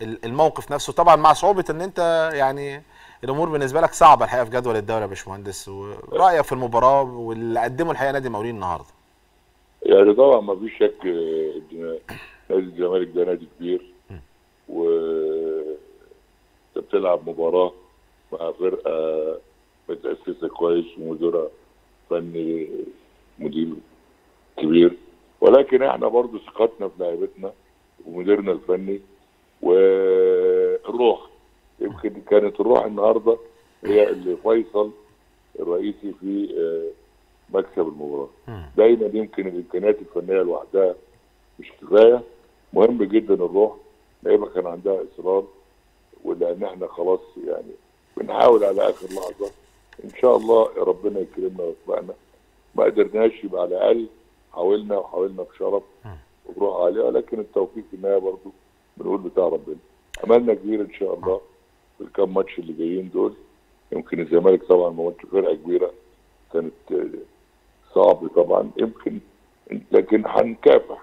ال- الموقف نفسه طبعا مع صعوبه ان انت يعني الامور بالنسبه لك صعبه الحقيقه في جدول الدوري يا باشمهندس ورايك في المباراه واللي قدمه الحقيقه نادي المقاولين النهارده يعني طبعا ما فيش شك آه، إن نادي الزمالك ده نادي كبير و أنت بتلعب مباراه مع فرقه متاسسه كويس ومديرها فني مدير كبير ولكن احنا برضو ثقتنا في لعيبتنا ومديرنا الفني والروح يمكن كانت الروح النهارده هي اللي فيصل الرئيسي في آه، مكسب المباراه دايما يمكن الامكانيات الفنيه لوحدها مش كفايه مهم جدا الروح لعيبه كان عندها اصرار ولان احنا خلاص يعني بنحاول على اخر لحظه ان شاء الله ربنا يكرمنا ويوفقنا ما قدرناش يبقى على الاقل حاولنا وحاولنا بشرف وبروح عاليه ولكن التوفيق في النهايه برضه بنقول بتاع ربنا املنا كبير ان شاء الله في الكام ماتش اللي جايين دول يمكن الزمالك طبعا ماتش فرقه كبيره كانت آه، صعب طبعا يمكن لكن هنكافح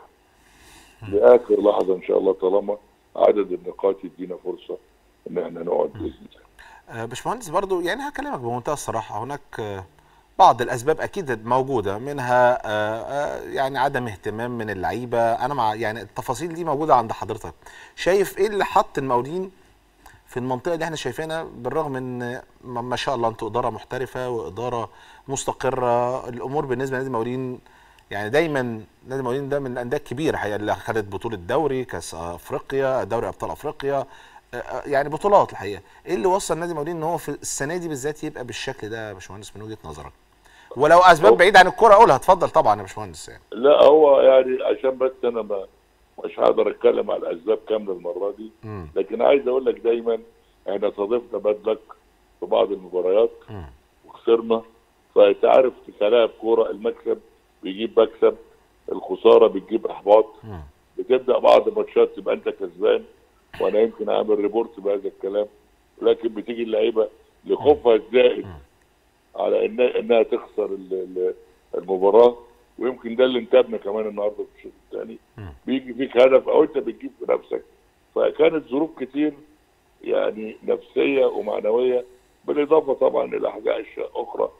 لاخر لحظه ان شاء الله طالما عدد النقاط يدينا فرصه ان احنا نقعد باذن الله آه، باشمهندس برضو يعني هكلمك بمنتهى الصراحه هناك آه، بعض الاسباب اكيد موجوده منها آه، آه، يعني عدم اهتمام من اللعيبه انا مع يعني التفاصيل دي موجوده عند حضرتك شايف ايه اللي حط المقاولين في المنطقه اللي احنا شايفينها بالرغم ان ما ما شاء الله انتوا اداره محترفه واداره مستقره الامور بالنسبه لنادي المقاولين يعني دايما نادي المقاولين ده من الانديه الكبيره الحقيقه اللي خدت بطوله دوري كاس افريقيا دوري ابطال افريقيا آه، آه، يعني بطولات الحقيقه ايه اللي وصل نادي المقاولين ان هو في السنه دي بالذات يبقى بالشكل ده يا باشمهندس من وجهه نظرك ولو اسباب هو- بعيده عن الكوره قولها اتفضل طبعا يا باشمهندس يعني لا هو يعني عشان بس انا ما مش هقدر اتكلم على الاسباب كامله المره دي مم. لكن عايز اقول لك دايما احنا صادفنا باد لك في بعض المباريات مم. وخسرنا فانت عارف في كلاعب كوره المكسب بيجيب مكسب الخساره بتجيب احباط مم. بتبدا بعض ماتشات تبقى انت كسبان وانا يمكن اعمل ريبورت بهذا الكلام لكن بتيجي اللعيبه لخوفها الزائد على إنها, انها تخسر ال- ال- المباراه ويمكن ده اللي انتابنا كمان النهارده في الشوط الثاني مم. بيجي فيك هدف او انت بتجيب في نفسك فكانت ظروف كتير يعني نفسيه ومعنويه بالاضافه طبعا الى حاجات اخرى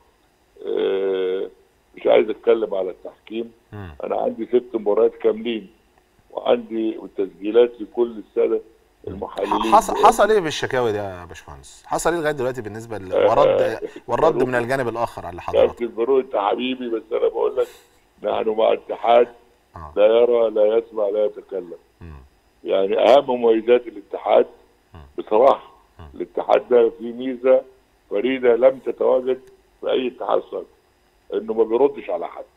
آه، مش عايز اتكلم على التحكيم مم. انا عندي ست مباريات كاملين وعندي تسجيلات لكل الساده المحللين حصل حصل ايه بالشكاوي ده يا باشمهندس حصل ايه لغايه دلوقتي بالنسبه ل- ورد والرد من الجانب الاخر على حضرتك كابتن فاروق انت حبيبي بس انا بقول لك نحن مع اتحاد آه. لا يرى لا يسمع لا يتكلم مم. يعني اهم مميزات الاتحاد بصراحه الاتحاد ده فيه ميزه فريده لم تتواجد في اي اتحاد سابق انه ما بيردش على حد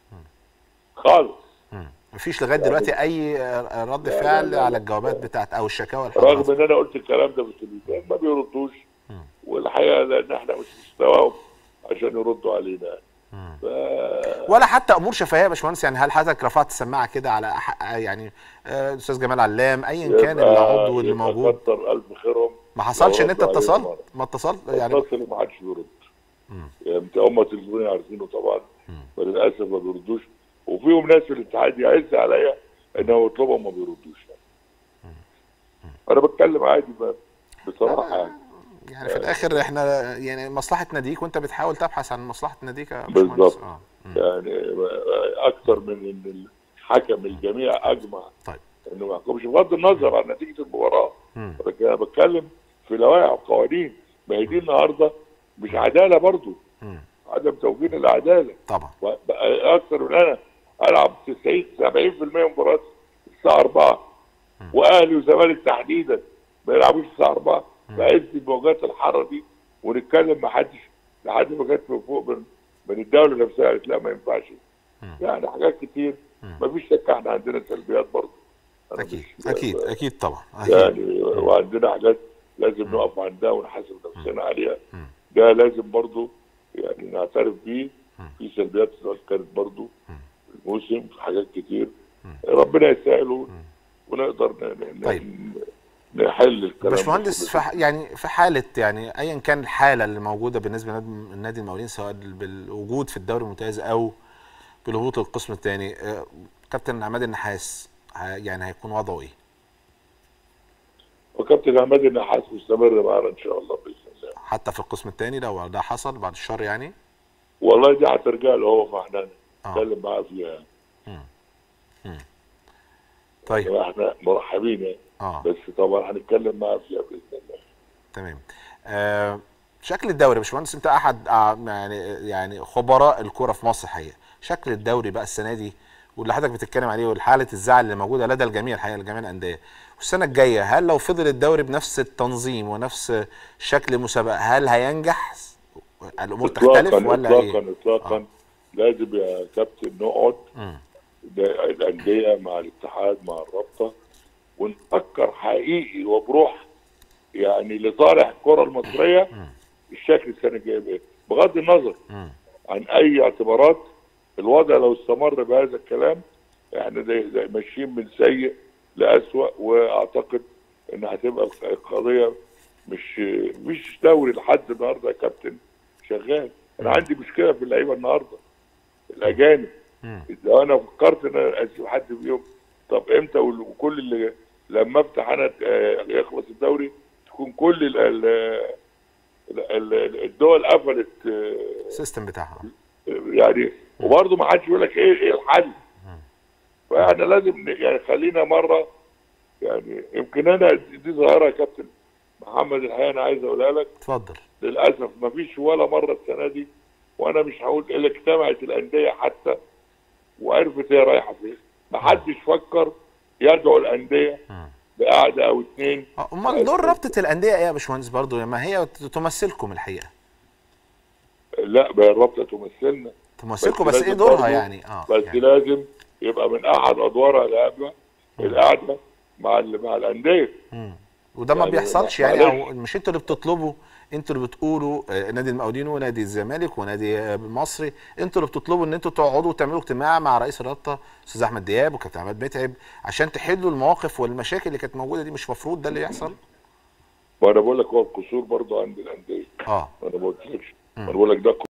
خالص مم. مفيش لغايه دلوقتي اي آه، رد لا، لا، فعل لا، على لا. الجوابات بتاعت او الشكاوى رغم الحضرتك ان انا قلت الكلام ده في التلفزيون ما بيردوش والحقيقه لان احنا مش مستواهم عشان يردوا علينا ف... ولا حتى امور شفهيه يا باشمهندس يعني هل حضرتك رفعت السماعه كده على أح- يعني آه، الاستاذ جمال علام ايا كان يبقى- العضو اللي يبقى موجود كتر الف خيرهم ما حصلش لو ان انت ردوا علينا اتصلت مرة. ما اتصلت يعني اتصل وما حدش بيرد يعني انت هم تليفوني عارفينه طبعا فللاسف ما بيردوش وفيهم ناس في الاتحاد يعز عليا انه يطلبهم ما بيردوش يعني. انا بتكلم عادي ب- بصراحه يعني يعني في الاخر احنا يعني مصلحه ناديك وانت بتحاول تبحث عن مصلحه ناديك يا باشمهندس بالظبط. اه يعني اكثر من ان الحكم الجميع اجمع طيب انه ما يحكمش بغض النظر عن نتيجه المباراه مم. لكن انا بتكلم في لوائح وقوانين ما هي دي النهارده مش عداله برضو مم. عدم توجيه العداله طبعا بقى اكثر من انا العب 90 70% من مباريات الساعه 4 واهلي وزمالك تحديدا ما يلعبوش الساعه 4 في عز الموجات الحاره دي ونتكلم ما حدش لحد ما جت من فوق من, من الدوله نفسها قالت لا ما ينفعش يعني حاجات كتير ما فيش شك احنا عندنا سلبيات برضه أنا اكيد مش- اكيد اكيد طبعا اكيد يعني وعندنا حاجات لازم نقف عندها ونحاسب نفسنا عليها ده لازم برضو يعني نعترف بيه في سلبيات كانت برضو في الموسم في حاجات كتير ربنا يسهل ونقدر ن- ن- طيب. نحل الكلام ده باشمهندس في كله. ح- يعني في حاله يعني ايا كان الحاله اللي موجوده بالنسبه لنادي النادي المقاولين سواء بالوجود في الدوري الممتاز او بالهبوط للقسم الثاني كابتن عماد النحاس ه- يعني هيكون وضعه ايه؟ وكابتن عماد النحاس مستمر معانا ان شاء الله باذن الله حتى في القسم الثاني لو ده حصل بعد الشر يعني والله دي هترجع له هو فاحنا آه. نتكلم معاه فيها طيب احنا مرحبين يعني اه بس طبعا هنتكلم معاه فيها باذن الله تمام آه شكل الدوري يا باشمهندس انت احد آه، يعني يعني خبراء الكوره في مصر الحقيقه شكل الدوري بقى السنه دي واللي حضرتك بتتكلم عليه والحاله الزعل اللي موجوده لدى الجميع الحقيقه لجميع الانديه والسنه الجايه هل لو فضل الدوري بنفس التنظيم ونفس شكل المسابقه هل هينجح الامور تختلف ولا اطلاقا ايه اطلاقا لازم يا كابتن نقعد مم. ده الانديه مع الاتحاد مع الرابطه ونفكر حقيقي وبروح يعني لصالح الكره المصريه الشكل السنه الجايه بايه بغض النظر مم. عن اي اعتبارات الوضع لو استمر بهذا الكلام احنا زي زي ماشيين من سيء لاسوء واعتقد ان هتبقى القضيه مش مش دوري لحد النهارده يا كابتن شغال انا عندي مشكله في اللعيبه النهارده الاجانب مم. لو انا فكرت ان أنا اسيب حد فيهم طب امتى وال- وكل اللي لما افتح انا آه، يخلص الدوري تكون كل ال- ال- ال- ال- الدول قفلت آه، السيستم بتاعها يعني وبرضه ما حدش يقول لك ايه ايه الحل فاحنا لازم ن- يعني خلينا مره يعني يمكن انا دي ظاهره يا كابتن محمد الحقيقه انا عايز اقولها لك اتفضل للاسف ما فيش ولا مره السنه دي وانا مش هقول الا اجتمعت الانديه حتى وعرفت هي رايحه فين ما حدش فكر يدعو الانديه مم. بقعده او اتنين آه، امال دور رابطه الانديه ايه يا باشمهندس برضو ما هي تمثلكم الحقيقه لا بقى الرابطه تمثلنا تمثلكم بس بس ايه لازم دورها برضو- يعني اه بس يعني. لازم يبقى من احد ادوارها القعده القعده مع ال- مع الانديه مم. وده ما يعني بيحصلش معلش. يعني او مش انتوا اللي بتطلبوا انتوا اللي بتقولوا آه، نادي المقاولين ونادي الزمالك ونادي آه، المصري انتوا اللي بتطلبوا ان انتوا تقعدوا وتعملوا اجتماع مع رئيس الرابطه استاذ احمد دياب وكابتن عماد متعب عشان تحلوا المواقف والمشاكل اللي كانت موجوده دي مش مفروض ده اللي يحصل وانا بقول لك هو القصور برضه عند الانديه اه انا ما قلتلكش انا بقول لك ده